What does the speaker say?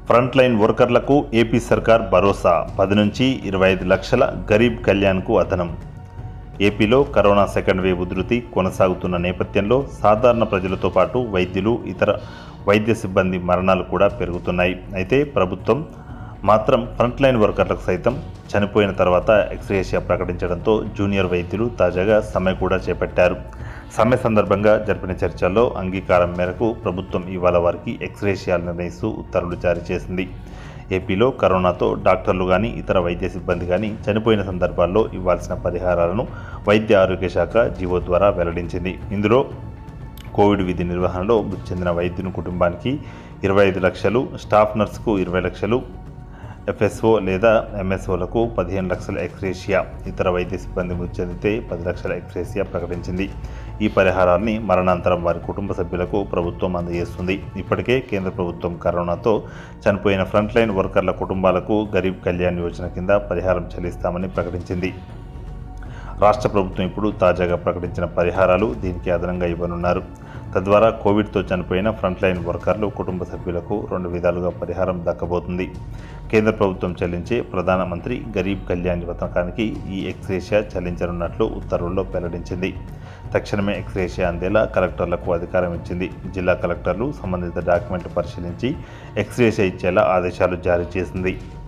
front line వర్కర్లకు AP సర్కార్ భరోసా పది నుంచి ఇరవై ఐదు లక్షల గరీబ్ కళ్యాణ్కు అదనం ఏపీలో కరోనా సెకండ్ వేవ్ ఉధృతి కొనసాగుతున్న నేపథ్యంలో సాధారణ ప్రజలతో పాటు వైద్యులు ఇతర వైద్య సిబ్బంది మరణాలు కూడా పెరుగుతున్నాయి అయితే ప్రభుత్వం మాత్రం ఫ్రంట్ లైన్ వర్కర్లకు సైతం చనిపోయిన తర్వాత ఎక్స్రేషియా ప్రకటించడంతో జూనియర్ వైద్యులు తాజాగా సమ్మె కూడా చేపట్టారు సమ్మె సందర్భంగా జరిపిన చర్చల్లో అంగీకారం మేరకు ప్రభుత్వం ఇవాళ వారికి ఎక్స్రేషియాలు నిర్ణయిస్తూ ఉత్తర్వులు జారీ చేసింది ఏపీలో కరోనాతో డాక్టర్లు కానీ ఇతర వైద్య సిబ్బంది కానీ చనిపోయిన సందర్భాల్లో ఇవ్వాల్సిన పరిహారాలను వైద్య ఆరోగ్య శాఖ జీవో ద్వారా వెల్లడించింది ఇందులో కోవిడ్ విధి నిర్వహణలో మృతి చెందిన వైద్యుని కుటుంబానికి ఇరవై ఐదు లక్షలు స్టాఫ్ నర్సుకు ఇరవై లక్షలు ఎఫ్ఎస్ఓ లేదా ఎంఎస్ఓలకు పదిహేను లక్షల ఎక్స్రేషియా ఇతర వైద్య సిబ్బంది మృతి చెందితే పది లక్షల ఎక్స్రేషియా ప్రకటించింది ఈ పరిహారాన్ని మరణాంతరం వారి కుటుంబ సభ్యులకు ప్రభుత్వం అందజేస్తుంది ఇప్పటికే కేంద్ర ప్రభుత్వం కరోనాతో చనిపోయిన ఫ్రంట్ లైన్ వర్కర్ల కుటుంబాలకు గరీబ్ కళ్యాణ్ యోజన కింద పరిహారం చెల్లిస్తామని ప్రకటించింది రాష్ట్ర ప్రభుత్వం ఇప్పుడు తాజాగా ప్రకటించిన పరిహారాలు దీనికి అదనంగా ఇవ్వనున్నారు తద్వారా కోవిడ్తో చనిపోయిన ఫ్రంట్ లైన్ వర్కర్లు కుటుంబ సభ్యులకు రెండు విధాలుగా పరిహారం దక్కబోతుంది కేంద్ర ప్రభుత్వం చెల్లించే ప్రధానమంత్రి గరీబ్ కళ్యాణ్ పథకానికి ఈ ఎక్స్రేషియా చెల్లించనున్నట్లు ఉత్తర్వుల్లో వెల్లడించింది తక్షణమే ఎక్స్రేషియా అందేలా కలెక్టర్లకు అధికారం ఇచ్చింది జిల్లా కలెక్టర్లు సంబంధిత డాక్యుమెంట్ పరిశీలించి ఎక్స్రేషియా ఇచ్చేలా ఆదేశాలు జారీ చేసింది